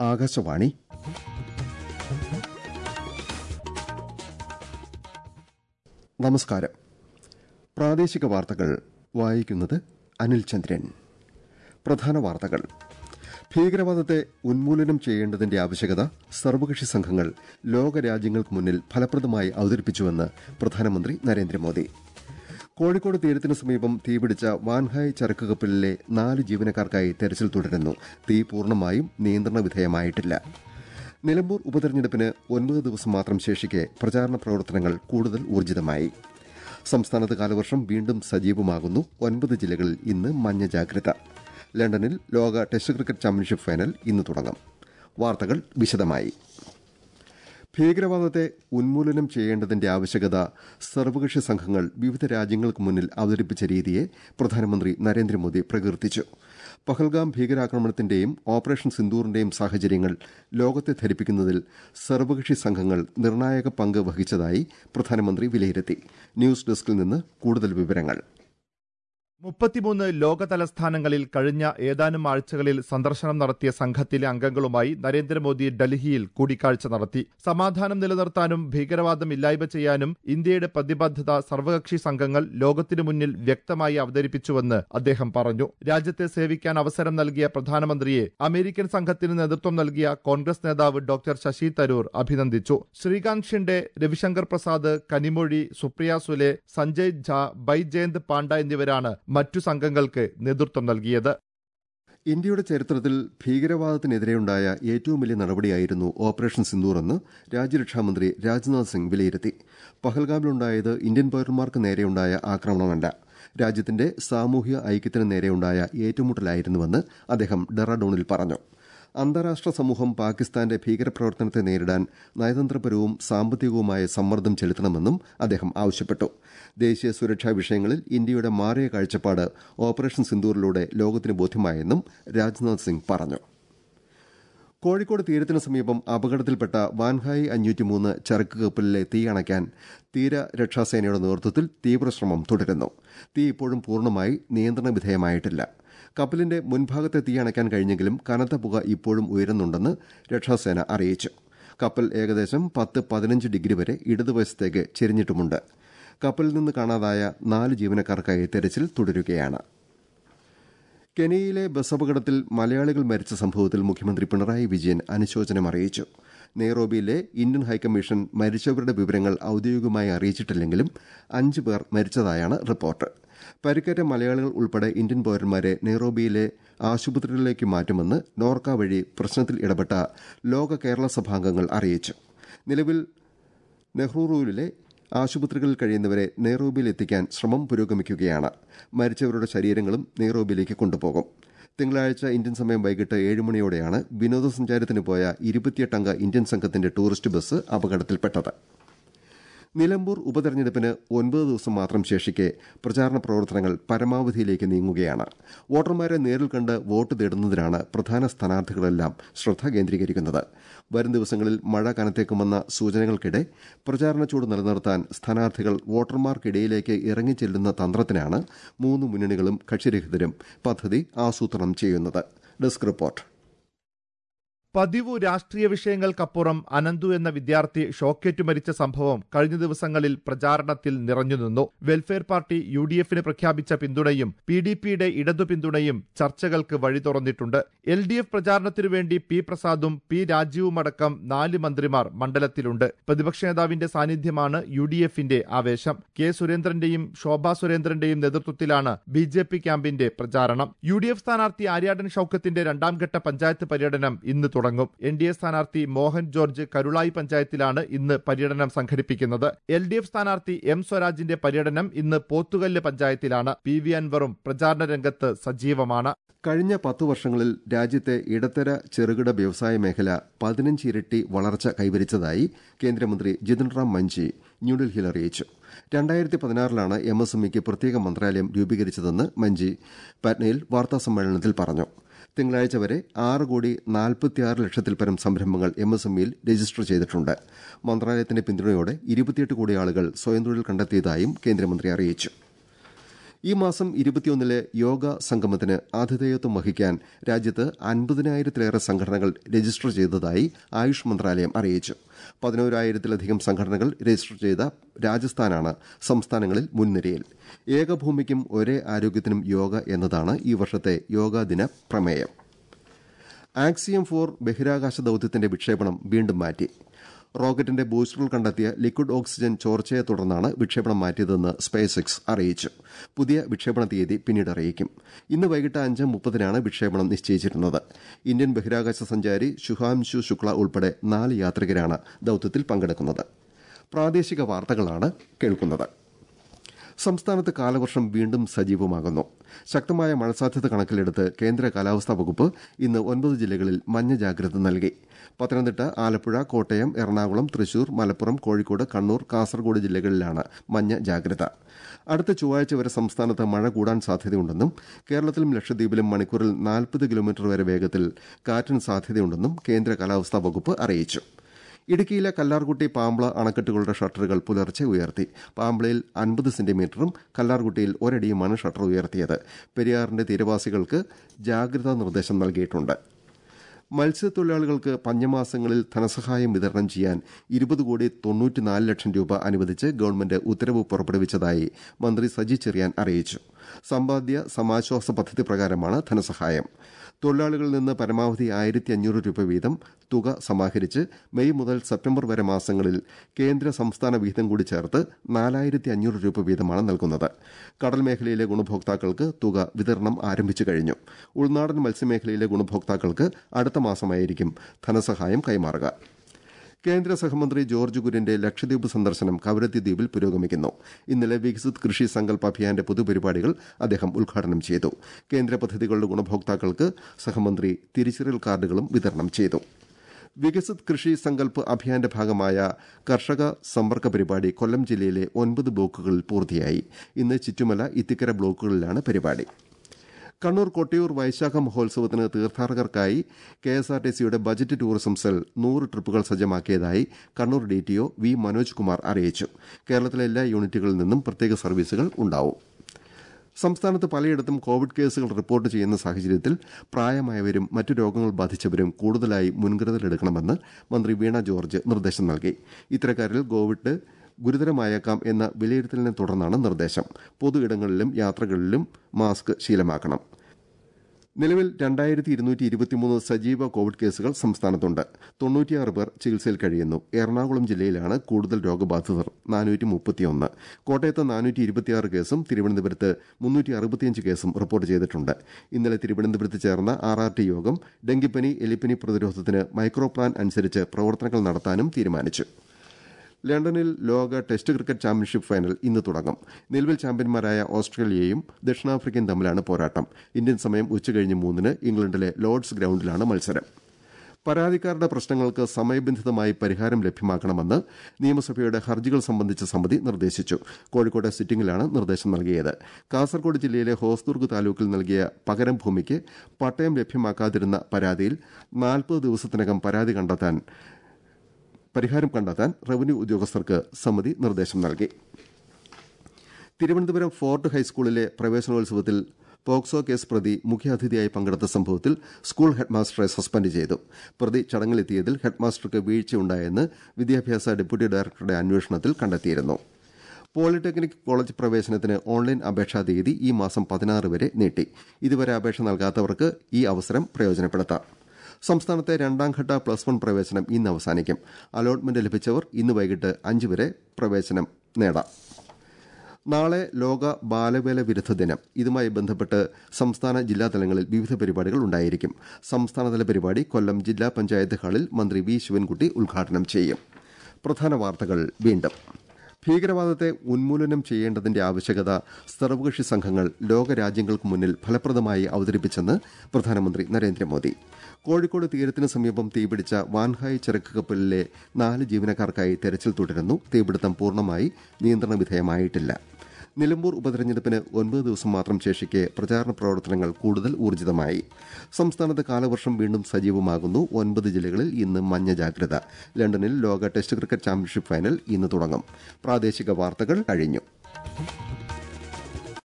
ആകാശവാണി നമസ്കാരം പ്രാദേശിക വാർത്തകൾ വായിക്കുന്നത് അനിൽ ചന്ദ്രൻ പ്രധാന വാർത്തകൾ ഭീകരവാദത്തെ ഉന്മൂലനം ചെയ്യേണ്ടതിന്റെ ആവശ്യകത സർവകക്ഷി സംഘങ്ങൾ ലോകരാജ്യങ്ങൾക്ക് മുന്നിൽ ഫലപ്രദമായി അവതരിപ്പിച്ചുവെന്ന് പ്രധാനമന്ത്രി നരേന്ദ്രമോദി കോഴിക്കോട് തീരത്തിന് സമീപം തീപിടിച്ച വാൻഹായ് ചരക്ക് കപ്പലിലെ നാല് ജീവനക്കാർക്കായി തെരച്ചിൽ തുടരുന്നു തീ പൂർണ്ണമായും നിയന്ത്രണ വിധേയമായിട്ടില്ല നിലമ്പൂർ ഉപതെരഞ്ഞെടുപ്പിന് ഒൻപത് ദിവസം മാത്രം ശേഷിക്കെ പ്രചാരണ പ്രവർത്തനങ്ങൾ കൂടുതൽ ഊർജിതമായി സംസ്ഥാനത്ത് കാലവർഷം വീണ്ടും സജീവമാകുന്നു ഒൻപത് ജില്ലകളിൽ ഇന്ന് മഞ്ഞ ജാഗ്രത ലണ്ടനിൽ ലോക ടെസ്റ്റ് ക്രിക്കറ്റ് ചാമ്പ്യൻഷിപ്പ് ഫൈനൽ ഇന്ന് തുടങ്ങും വാർത്തകൾ വിശദമായി ഭീകരവാദത്തെ ഉന്മൂലനം ചെയ്യേണ്ടതിന്റെ ആവശ്യകത സർവകക്ഷി സംഘങ്ങൾ വിവിധ രാജ്യങ്ങൾക്ക് മുന്നിൽ അവതരിപ്പിച്ച രീതിയെ പ്രധാനമന്ത്രി നരേന്ദ്രമോദി പ്രകീർത്തിച്ചു പഹൽഗാം ഭീകരാക്രമണത്തിന്റെയും ഓപ്പറേഷൻ സിന്ദൂറിന്റെയും സാഹചര്യങ്ങൾ ലോകത്തെ ധരിപ്പിക്കുന്നതിൽ സർവകക്ഷി സംഘങ്ങൾ നിർണായക പങ്ക് വഹിച്ചതായി പ്രധാനമന്ത്രി വിലയിരുത്തി ന്യൂസ് ഡെസ്കിൽ നിന്ന് കൂടുതൽ വിവരങ്ങൾ മുപ്പത്തിമൂന്ന് ലോക തലസ്ഥാനങ്ങളിൽ കഴിഞ്ഞ ഏതാനും ആഴ്ചകളിൽ സന്ദർശനം നടത്തിയ സംഘത്തിലെ അംഗങ്ങളുമായി നരേന്ദ്രമോദി ഡൽഹിയിൽ കൂടിക്കാഴ്ച നടത്തി സമാധാനം നിലനിർത്താനും ഭീകരവാദം ഇല്ലായ്മ ചെയ്യാനും ഇന്ത്യയുടെ പ്രതിബദ്ധത സർവകക്ഷി സംഘങ്ങൾ ലോകത്തിനു മുന്നിൽ വ്യക്തമായി അവതരിപ്പിച്ചുവെന്ന് അദ്ദേഹം പറഞ്ഞു രാജ്യത്തെ സേവിക്കാൻ അവസരം നൽകിയ പ്രധാനമന്ത്രിയെ അമേരിക്കൻ സംഘത്തിന് നേതൃത്വം നൽകിയ കോൺഗ്രസ് നേതാവ് ഡോക്ടർ ശശി തരൂർ അഭിനന്ദിച്ചു ശ്രീകാന്ത് ഷിൻഡെ രവിശങ്കർ പ്രസാദ് കനിമൊഴി സുപ്രിയ സുലെ സഞ്ജയ് ഝാ ബൈജയന്ത് പാണ്ഡ എന്നിവരാണ് മറ്റു സംഘങ്ങൾക്ക് നേതൃത്വം നൽകിയത് ഇന്ത്യയുടെ ചരിത്രത്തിൽ ഭീകരവാദത്തിനെതിരെയുണ്ടായ ഏറ്റവും വലിയ നടപടിയായിരുന്നു ഓപ്പറേഷൻ സിന്ദൂർ എന്ന് രാജ്യരക്ഷാമന്ത്രി രാജ്നാഥ് സിംഗ് വിലയിരുത്തി പഹൽഗാമിലുണ്ടായത് ഇന്ത്യൻ പൌരന്മാർക്ക് നേരെയുണ്ടായ ആക്രമണമല്ല രാജ്യത്തിന്റെ സാമൂഹ്യ ഐക്യത്തിന് നേരെയുണ്ടായ ഏറ്റുമുട്ടലായിരുന്നുവെന്ന് അദ്ദേഹം ഡെറാഡൂണിൽ പറഞ്ഞു അന്താരാഷ്ട്ര സമൂഹം പാകിസ്ഥാന്റെ ഭീകരപ്രവർത്തനത്തെ നേരിടാൻ നയതന്ത്രപരവും സാമ്പത്തികവുമായ സമ്മർദ്ദം ചെലുത്തണമെന്നും അദ്ദേഹം ആവശ്യപ്പെട്ടു ദേശീയ സുരക്ഷാ വിഷയങ്ങളിൽ ഇന്ത്യയുടെ മാറിയ കാഴ്ചപ്പാട് ഓപ്പറേഷൻ സിന്ദൂറിലൂടെ ലോകത്തിന് ബോധ്യമായെന്നും രാജ്നാഥ് സിംഗ് പറഞ്ഞു കോഴിക്കോട് തീരത്തിന് സമീപം അപകടത്തിൽപ്പെട്ട വാൻഹായി അഞ്ഞൂറ്റിമൂന്ന് ചരക്ക് കപ്പലിലെ തീ അണയ്ക്കാൻ തീരരക്ഷാസേനയുടെ നേതൃത്വത്തിൽ തീവ്രശ്രമം തുടരുന്നു തീ ഇപ്പോഴും പൂർണ്ണമായി നിയന്ത്രണ വിധേയമായിട്ടില്ല കപ്പലിന്റെ മുൻഭാഗത്തെ തീ അണയ്ക്കാൻ കഴിഞ്ഞെങ്കിലും കനത്ത പുക ഇപ്പോഴും ഉയരുന്നുണ്ടെന്ന് രക്ഷാസേന അറിയിച്ചു കപ്പൽ ഏകദേശം പത്ത് പതിനഞ്ച് ഡിഗ്രി വരെ ഇടതുവശത്തേക്ക് ചെരിഞ്ഞിട്ടുമുണ്ട് കപ്പലിൽ നിന്ന് കാണാതായ നാല് ജീവനക്കാർക്കായി തെരച്ചിൽ തുടരുകയാണ് കെനിയയിലെ ബസ് അപകടത്തിൽ മലയാളികൾ മരിച്ച സംഭവത്തിൽ മുഖ്യമന്ത്രി പിണറായി വിജയൻ അനുശോചനം അറിയിച്ചു നെയ്റോബിയിലെ ഇന്ത്യൻ ഹൈക്കമ്മീഷൻ മരിച്ചവരുടെ വിവരങ്ങൾ ഔദ്യോഗികമായി അറിയിച്ചിട്ടില്ലെങ്കിലും അഞ്ച് പേർ മരിച്ചതായാണ് റിപ്പോർട്ട് പരിക്കേറ്റ മലയാളികൾ ഉൾപ്പെടെ ഇന്ത്യൻ പൌരന്മാരെ നെയ്റോബിയിലെ ആശുപത്രികളിലേക്ക് മാറ്റുമെന്ന് നോർക്ക വഴി പ്രശ്നത്തിൽ ഇടപെട്ട ലോക കേരള സഭാംഗങ്ങൾ അറിയിച്ചു നിലവിൽ നെഹ്റൂറുവിലെ ആശുപത്രികളിൽ കഴിയുന്നവരെ നെയ്റോബിയിൽ എത്തിക്കാൻ ശ്രമം പുരോഗമിക്കുകയാണ് മരിച്ചവരുടെ ശരീരങ്ങളും നെയ്റോബിയിലേക്ക് കൊണ്ടുപോകും തിങ്കളാഴ്ച ഇന്ത്യൻ സമയം വൈകിട്ട് ഏഴ് മണിയോടെയാണ് വിനോദസഞ്ചാരത്തിന് പോയ ഇരുപത്തിയെട്ടംഗ ഇന്ത്യൻ സംഘത്തിന്റെ ടൂറിസ്റ്റ് ബസ് അപകടത്തിൽപ്പെട്ടത് നിലമ്പൂർ ഉപതെരഞ്ഞെടുപ്പിന് ഒൻപത് ദിവസം മാത്രം ശേഷിക്കെ പ്രചാരണ പ്രവർത്തനങ്ങൾ പരമാവധിയിലേക്ക് നീങ്ങുകയാണ് വോട്ടർമാരെ നേരിൽ കണ്ട് വോട്ട് തേടുന്നതിനാണ് പ്രധാന സ്ഥാനാർത്ഥികളെല്ലാം ശ്രദ്ധ കേന്ദ്രീകരിക്കുന്നത് വരും ദിവസങ്ങളിൽ മഴ കനത്തേക്കുമെന്ന സൂചനകൾക്കിടെ പ്രചാരണ ചൂട് നിലനിർത്താൻ സ്ഥാനാർത്ഥികൾ വോട്ടർമാർക്കിടയിലേക്ക് ഇറങ്ങിച്ചെല്ലുന്ന തന്ത്രത്തിനാണ് മൂന്ന് മുന്നണികളും കക്ഷിരഹിതരും പദ്ധതി ആസൂത്രണം ചെയ്യുന്നത് ഡെസ്ക് റിപ്പോർട്ട് പതിവു രാഷ്ട്രീയ വിഷയങ്ങൾക്കപ്പുറം അനന്തു എന്ന വിദ്യാർത്ഥി ഷോക്കേറ്റു മരിച്ച സംഭവം കഴിഞ്ഞ ദിവസങ്ങളിൽ പ്രചാരണത്തിൽ നിറഞ്ഞുനിന്നു വെൽഫെയർ പാർട്ടി യു ഡി എഫിന് പ്രഖ്യാപിച്ച പിന്തുണയും പി ഡി പിയുടെ ഇടതു പിന്തുണയും ചർച്ചകൾക്ക് വഴി തുറന്നിട്ടുണ്ട് എൽ ഡി എഫ് പ്രചാരണത്തിനു വേണ്ടി പി പ്രസാദും പി രാജീവുമടക്കം നാല് മന്ത്രിമാർ മണ്ഡലത്തിലുണ്ട് പ്രതിപക്ഷ നേതാവിന്റെ സാന്നിധ്യമാണ് യു ഡി എഫിന്റെ ആവേശം കെ സുരേന്ദ്രന്റെയും ശോഭാ സുരേന്ദ്രന്റെയും നേതൃത്വത്തിലാണ് ബി ജെ പി ക്യാമ്പിന്റെ പ്രചാരണം യു ഡി എഫ് സ്ഥാനാർത്ഥി ആര്യാടൻ ഷൌക്കത്തിന്റെ രണ്ടാംഘട്ട പഞ്ചായത്ത് പര്യടനം ഇന്ന് തുടങ്ങും എൻ ഡി എ സ്ഥാനാർത്ഥി മോഹൻ ജോർജ് കരുളായി പഞ്ചായത്തിലാണ് ഇന്ന് പര്യടനം സംഘടിപ്പിക്കുന്നത് എൽ ഡി എഫ് സ്ഥാനാർത്ഥി എം സ്വരാജിന്റെ പര്യടനം ഇന്ന് പോത്തുകല്ല് പഞ്ചായത്തിലാണ് പി വി അൻവറും പ്രചാരണ രംഗത്ത് സജീവമാണ് കഴിഞ്ഞ പത്തു വർഷങ്ങളിൽ രാജ്യത്തെ ഇടത്തര ചെറുകിട വ്യവസായ മേഖല പതിനഞ്ച് ഇരട്ടി വളർച്ച കൈവരിച്ചതായി കേന്ദ്രമന്ത്രി ജിതിൻ റാം മഞ്ചി ന്യൂഡൽഹിയിൽ അറിയിച്ചു രണ്ടായിരത്തി പതിനാറിലാണ് എം എസ് എം ഇക്ക് പ്രത്യേക മന്ത്രാലയം രൂപീകരിച്ചതെന്ന് മഞ്ചി പാറ്റ്നയിൽ വാർത്താസമ്മേളനത്തിൽ പറഞ്ഞു തിങ്കളാഴ്ച വരെ ആറ് കോടി നാൽപ്പത്തിയാറ് ലക്ഷത്തിൽ പരം സംരംഭങ്ങൾ എം എസ് എം ഇയിൽ രജിസ്റ്റർ ചെയ്തിട്ടുണ്ട് മന്ത്രാലയത്തിന്റെ പിന്തുണയോടെ ഇരുപത്തിയെട്ട് കോടി ആളുകൾ സ്വയം തൊഴിൽ കണ്ടെത്തിയതായും കേന്ദ്രമന്ത്രി അറിയിച്ചു ഈ മാസം ഇരുപത്തിയൊന്നിലെ യോഗ സംഗമത്തിന് ആതിഥേയത്വം വഹിക്കാൻ രാജ്യത്ത് അൻപതിനായിരത്തിലേറെ സംഘടനകൾ രജിസ്റ്റർ ചെയ്തതായി ആയുഷ് മന്ത്രാലയം അറിയിച്ചു പതിനോരായിരത്തിലധികം സംഘടനകൾ രജിസ്റ്റർ ചെയ്ത രാജസ്ഥാനാണ് സംസ്ഥാനങ്ങളിൽ മുൻനിരയിൽ ഏകഭൂമിക്കും ഒരേ ആരോഗ്യത്തിനും യോഗ എന്നതാണ് ഈ വർഷത്തെ യോഗാദിന പ്രമേയം ആക്സിയം ഫോർ ബഹിരാകാശ ദൌത്യത്തിന്റെ വിക്ഷേപണം വീണ്ടും മാറ്റി റോക്കറ്റിന്റെ ബൂസ്റ്ററിൽ കണ്ടെത്തിയ ലിക്വിഡ് ഓക്സിജൻ ചോർച്ചയെ തുടർന്നാണ് വിക്ഷേപണം മാറ്റിയതെന്ന് സ്പേസ് എക്സ് അറിയിച്ചു പുതിയ വിക്ഷേപണ തീയതി പിന്നീട് അറിയിക്കും ഇന്ന് വൈകിട്ട് അഞ്ച് മുപ്പതിനാണ് വിക്ഷേപണം നിശ്ചയിച്ചിരുന്നത് ഇന്ത്യൻ ബഹിരാകാശ സഞ്ചാരി ശുഹാംശു ശുക്ല ഉൾപ്പെടെ നാല് യാത്രികരാണ് ദൌത്യത്തിൽ പങ്കെടുക്കുന്നത് പ്രാദേശിക വാർത്തകളാണ് കേൾക്കുന്നത് സംസ്ഥാനത്ത് കാലവർഷം വീണ്ടും സജീവമാകുന്നു ശക്തമായ മഴ സാധ്യത കണക്കിലെടുത്ത് കേന്ദ്ര കാലാവസ്ഥാ വകുപ്പ് ഇന്ന് ഒൻപത് ജില്ലകളിൽ മഞ്ഞ ജാഗ്രത നൽകി പത്തനംതിട്ട ആലപ്പുഴ കോട്ടയം എറണാകുളം തൃശൂർ മലപ്പുറം കോഴിക്കോട് കണ്ണൂർ കാസർഗോഡ് ജില്ലകളിലാണ് മഞ്ഞ ജാഗ്രത അടുത്ത ചൊവ്വാഴ്ച വരെ സംസ്ഥാനത്ത് മഴ കൂടാൻ സാധ്യതയുണ്ടെന്നും കേരളത്തിലും ലക്ഷദ്വീപിലും മണിക്കൂറിൽ നാൽപ്പത് കിലോമീറ്റർ വരെ വേഗത്തിൽ കാറ്റിന് സാധ്യതയുണ്ടെന്നും കേന്ദ്ര കാലാവസ്ഥാ വകുപ്പ് അറിയിച്ചു ഇടുക്കിയിലെ കല്ലാർകുട്ടി പാമ്പ്ള അണക്കെട്ടുകളുടെ ഷട്ടറുകൾ പുലർച്ചെ ഉയർത്തി പാമ്പ്ളയിൽ അൻപത് സെന്റിമീറ്ററും കല്ലാർകുട്ടിയിൽ ഒരടിയുമാണ് ഷട്ടർ ഉയർത്തിയത് പെരിയാറിന്റെ തീരവാസികൾക്ക് ജാഗ്രതാ നിർദ്ദേശം നൽകിയിട്ടുണ്ട് മത്സ്യത്തൊഴിലാളികൾക്ക് പഞ്ഞമാസങ്ങളിൽ ധനസഹായം വിതരണം ചെയ്യാൻ ഇരുപത് കോടി തൊണ്ണൂറ്റിനാല് ലക്ഷം രൂപ അനുവദിച്ച് ഗവൺമെന്റ് ഉത്തരവ് പുറപ്പെടുവിച്ചതായി മന്ത്രി സജി ചെറിയാൻ അറിയിച്ചു സമ്പാദ്യ സമാശ്വാസ പദ്ധതി പ്രകാരമാണ് ധനസഹായം തൊഴിലാളികളിൽ നിന്ന് പരമാവധി ആയിരത്തി അഞ്ഞൂറ് രൂപ വീതം തുക സമാഹരിച്ച് മെയ് മുതൽ സെപ്റ്റംബർ വരെ മാസങ്ങളിൽ കേന്ദ്ര സംസ്ഥാന വിഹിതം കൂടി ചേർത്ത് നാലായിരത്തി അഞ്ഞൂറ് രൂപ വീതമാണ് നൽകുന്നത് കടൽ മേഖലയിലെ ഗുണഭോക്താക്കൾക്ക് തുക വിതരണം ആരംഭിച്ചു കഴിഞ്ഞു ഉൾനാടൻ മത്സ്യമേഖലയിലെ ഗുണഭോക്താക്കൾക്ക് അടുത്ത മാസമായിരിക്കും ധനസഹായം കൈമാറുക കേന്ദ്ര സഹമന്ത്രി ജോർജ് കുര്യന്റെ ലക്ഷദ്വീപ് സന്ദർശനം കവരത്തി ദ്വീപിൽ പുരോഗമിക്കുന്നു ഇന്നലെ വികസിത് കൃഷി സങ്കല്പ് അഭിയാന്റെ പൊതുപരിപാടികൾ അദ്ദേഹം ഉദ്ഘാടനം ചെയ്തു കേന്ദ്ര പദ്ധതികളുടെ ഗുണഭോക്താക്കൾക്ക് സഹമന്ത്രി തിരിച്ചറിയൽ കാർഡുകളും വിതരണം ചെയ്തു വികസിത് കൃഷി സങ്കല്പ് അഭിയാന്റെ ഭാഗമായ കർഷക സമ്പർക്ക പരിപാടി കൊല്ലം ജില്ലയിലെ ഒൻപത് ബ്ലോക്കുകളിൽ പൂർത്തിയായി ഇന്ന് ചിറ്റുമല ഇത്തിക്കര ബ്ലോക്കുകളിലാണ് പരിപാടി കണ്ണൂർ കൊട്ടിയൂർ വൈശാഖ മഹോത്സവത്തിന് തീർത്ഥാടകർക്കായി കെ എസ് ആർ ടി സിയുടെ ബജറ്റ് ടൂറിസം സെൽ നൂറ് ട്രിപ്പുകൾ സജ്ജമാക്കിയതായി Kannur D T O V Manoj Kumar അറിയിച്ചു കേരളത്തിലെ എല്ലാ യൂണിറ്റുകളിൽ നിന്നും പ്രത്യേക സർവീസുകൾ ഉണ്ടാവും സംസ്ഥാനത്ത് പലയിടത്തും കോവിഡ് കേസുകൾ റിപ്പോർട്ട് ചെയ്യുന്ന സാഹചര്യത്തിൽ പ്രായമായവരും മറ്റു രോഗങ്ങൾ ബാധിച്ചവരും കൂടുതലായി മുൻകരുതലെടുക്കണമെന്ന് മന്ത്രി വീണ ജോർജ് നിർദ്ദേശം നൽകി ഇത്തരക്കാരിൽ കോവിഡ് ഗുരുതരമായേക്കാം എന്ന വിലയിരുത്തലിനെ തുടർന്നാണ് നിർദ്ദേശം പൊതു ഇടങ്ങളിലും യാത്രകളിലും മാസ്ക് ശീലമാക്കണം നിലവിൽ രണ്ടായിരത്തി ഇരുന്നൂറ്റി ഇരുപത്തിമൂന്ന് സജീവ കോവിഡ് കേസുകൾ സംസ്ഥാനത്തുണ്ട് തൊണ്ണൂറ്റിയാറ് പേർ ചികിത്സയിൽ കഴിയുന്നു എറണാകുളം ജില്ലയിലാണ് കൂടുതൽ രോഗബാധിതർ നാനൂറ്റി മുപ്പത്തിയൊന്ന് കോട്ടയത്ത് നാനൂറ്റി ഇരുപത്തിയാറ് കേസും തിരുവനന്തപുരത്ത് മുന്നൂറ്റി അറുപത്തിയഞ്ച് കേസും റിപ്പോർട്ട് ചെയ്തിട്ടുണ്ട് ഇന്നലെ തിരുവനന്തപുരത്ത് ചേർന്ന ആർ ആർ ടി യോഗം ഡെങ്കിപ്പനി എലിപ്പനി പ്രതിരോധത്തിന് മൈക്രോ പ്ലാൻ അനുസരിച്ച് പ്രവർത്തനങ്ങൾ നടത്താനും തീരുമാനിച്ചു ലണ്ടനിൽ ലോക ടെസ്റ്റ് ക്രിക്കറ്റ് ചാമ്പ്യൻഷിപ്പ് ഫൈനൽ ഇന്ന് തുടങ്ങും നിലവിൽ ചാമ്പ്യന്മാരായ ഓസ്ട്രേലിയയും ദക്ഷിണാഫ്രിക്കയും തമ്മിലാണ് പോരാട്ടം ഇന്ത്യൻ സമയം ഉച്ചകഴിഞ്ഞ് മൂന്നിന് ഇംഗ്ലണ്ടിലെ ലോർഡ്സ് ഗ്രൌണ്ടിലാണ് മത്സരം പരാതിക്കാരുടെ പ്രശ്നങ്ങൾക്ക് സമയബന്ധിതമായി പരിഹാരം ലഭ്യമാക്കണമെന്ന് നിയമസഭയുടെ ഹർജികൾ സംബന്ധിച്ച സമിതി നിർദ്ദേശിച്ചു കോഴിക്കോട്ടെ സിറ്റിംഗിലാണ് നിർദ്ദേശം നൽകിയത് കാസർഗോഡ് ജില്ലയിലെ ഹോസ്ദുർഗ് താലൂക്കിൽ നൽകിയ പകരം ഭൂമിക്ക് പട്ടയം ലഭ്യമാക്കാതിരുന്ന പരാതിയിൽ നാൽപ്പത് ദിവസത്തിനകം പരാതി കണ്ടെത്താൻ പരിഹാരം കണ്ടെത്താൻ റവന്യൂ ഉദ്യോഗസ്ഥർക്ക് സമിതി നിർദ്ദേശം നൽകി തിരുവനന്തപുരം ഫോർട്ട് ഹൈസ്കൂളിലെ പ്രവേശനോത്സവത്തിൽ പോക്സോ കേസ് പ്രതി മുഖ്യാതിഥിയായി പങ്കെടുത്ത സംഭവത്തിൽ സ്കൂൾ ഹെഡ്മാസ്റ്ററെ സസ്പെൻഡ് ചെയ്തു പ്രതി ചടങ്ങിലെത്തിയതിൽ ഹെഡ്മാസ്റ്റർക്ക് വീഴ്ചയുണ്ടായെന്ന് വിദ്യാഭ്യാസ ഡെപ്യൂട്ടി ഡയറക്ടറുടെ അന്വേഷണത്തിൽ കണ്ടെത്തിയിരുന്നു പോളിടെക്നിക് കോളേജ് പ്രവേശനത്തിന് ഓൺലൈൻ അപേക്ഷാ തീയതി ഈ മാസം പതിനാറ് വരെ നീട്ടി ഇതുവരെ അപേക്ഷ നൽകാത്തവർക്ക് ഈ അവസരം പ്രയോജനപ്പെടുത്താം സംസ്ഥാനത്തെ രണ്ടാംഘട്ട പ്ലസ് വൺ പ്രവേശനം ഇന്ന് അവസാനിക്കും അലോട്ട്മെന്റ് ലഭിച്ചവർ ഇന്ന് വൈകിട്ട് അഞ്ച് വരെ പ്രവേശനം നേടാം നാളെ ലോക ബാലവേല വിരുദ്ധ ദിനം ഇതുമായി ബന്ധപ്പെട്ട് സംസ്ഥാന ജില്ലാ തലങ്ങളിൽ വിവിധ പരിപാടികൾ ഉണ്ടായിരിക്കും സംസ്ഥാനതല പരിപാടി കൊല്ലം ജില്ലാ പഞ്ചായത്ത് ഹാളിൽ മന്ത്രി വി ശിവൻകുട്ടി ഉദ്ഘാടനം ചെയ്യും പ്രധാന വാർത്തകൾ വീണ്ടും ഭീകരവാദത്തെ ഉന്മൂലനം ചെയ്യേണ്ടതിന്റെ ആവശ്യകത സർവകക്ഷി സംഘങ്ങൾ ലോകരാജ്യങ്ങൾക്ക് മുന്നിൽ ഫലപ്രദമായി അവതരിപ്പിച്ചെന്ന് പ്രധാനമന്ത്രി നരേന്ദ്രമോദി കോഴിക്കോട് തീരത്തിന് സമീപം തീപിടിച്ച വാൻഹായ് ചരക്ക് കപ്പലിലെ നാല് ജീവനക്കാർക്കായി തെരച്ചിൽ തുടരുന്നു തീപിടുത്തം പൂർണ്ണമായി നിയന്ത്രണ വിധേയമായിട്ടില്ല നിലമ്പൂർ ഉപതെരഞ്ഞെടുപ്പിന് ഒൻപത് ദിവസം മാത്രം ശേഷിക്കെ പ്രചാരണ പ്രവർത്തനങ്ങൾ കൂടുതൽ ഊർജിതമായി സംസ്ഥാനത്ത് കാലവർഷം വീണ്ടും സജീവമാകുന്നു ഒൻപത് ജില്ലകളിൽ ഇന്ന് മഞ്ഞ ജാഗ്രത ലണ്ടനിൽ ലോക ടെസ്റ്റ് ക്രിക്കറ്റ് ചാമ്പ്യൻഷിപ്പ് ഫൈനൽ ഇന്ന് തുടങ്ങും പ്രാദേശിക വാർത്തകൾ കഴിഞ്ഞു